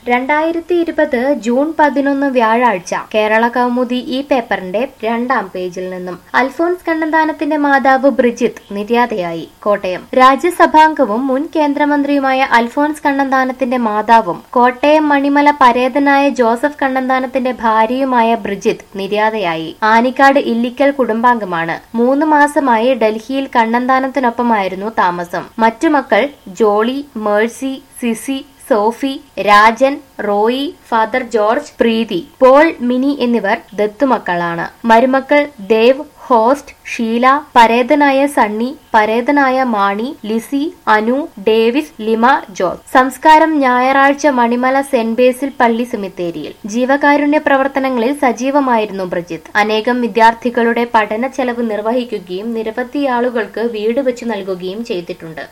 രണ്ടായിരത്തി ഇരുപത് ജൂൺ പതിനൊന്ന് വ്യാഴാഴ്ച കേരള കൗമുദി ഈ പേപ്പറിന്റെ രണ്ടാം പേജിൽ നിന്നും അൽഫോൺസ് കണ്ണന്താനത്തിന്റെ മാതാവ് ബ്രിജിത്ത് നിര്യാതയായി കോട്ടയം രാജ്യസഭാംഗവും മുൻ കേന്ദ്രമന്ത്രിയുമായ അൽഫോൺസ് കണ്ണന്താനത്തിന്റെ മാതാവും കോട്ടയം മണിമല പരേതനായ ജോസഫ് കണ്ണന്താനത്തിന്റെ ഭാര്യയുമായ ബ്രിജിത്ത് നിര്യാതയായി ആനിക്കാട് ഇല്ലിക്കൽ കുടുംബാംഗമാണ് മൂന്ന് മാസമായി ഡൽഹിയിൽ കണ്ണന്താനത്തിനൊപ്പമായിരുന്നു താമസം മറ്റു മക്കൾ ജോളി മേഴ്സി സിസി സോഫി രാജൻ റോയി ഫാദർ ജോർജ് പ്രീതി പോൾ മിനി എന്നിവർ ദത്തുമക്കളാണ് മരുമക്കൾ ദേവ് ഹോസ്റ്റ് ഷീല പരേതനായ സണ്ണി പരേതനായ മാണി ലിസി അനു ഡേവിസ് ലിമ ജോസ് സംസ്കാരം ഞായറാഴ്ച മണിമല സെന്റ് ബേസിൽ പള്ളി സെമിത്തേരിയിൽ ജീവകാരുണ്യ പ്രവർത്തനങ്ങളിൽ സജീവമായിരുന്നു ബ്രജിത്ത് അനേകം വിദ്യാർത്ഥികളുടെ പഠന ചെലവ് നിർവഹിക്കുകയും നിരവധി ആളുകൾക്ക് വീട് വെച്ച് നൽകുകയും ചെയ്തിട്ടുണ്ട്